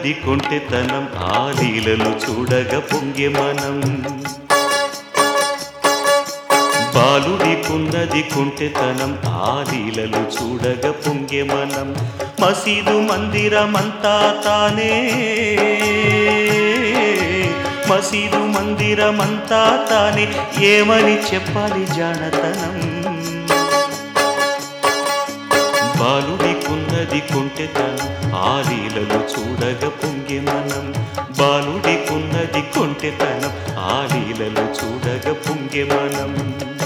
బాలుడికున్నది కొంటెతనం ఆ లీలలు చూడగ పొంగే మనం బాలుడికున్నది కొంటెతనం ఆ లీలలు చూడగ పొంగే మనం మసీదు మందిరమంతా తానే మసీదు మందిరమంతా తానే ఏమని చెప్పాలి జానతనం బాలుడికున్నది కొంటెతనం ఆ లీలలు చూడగ పొంగే మనం బాలుడికున్నది కొంటెతనం ఆ లీలలు చూడగ పొంగే మనం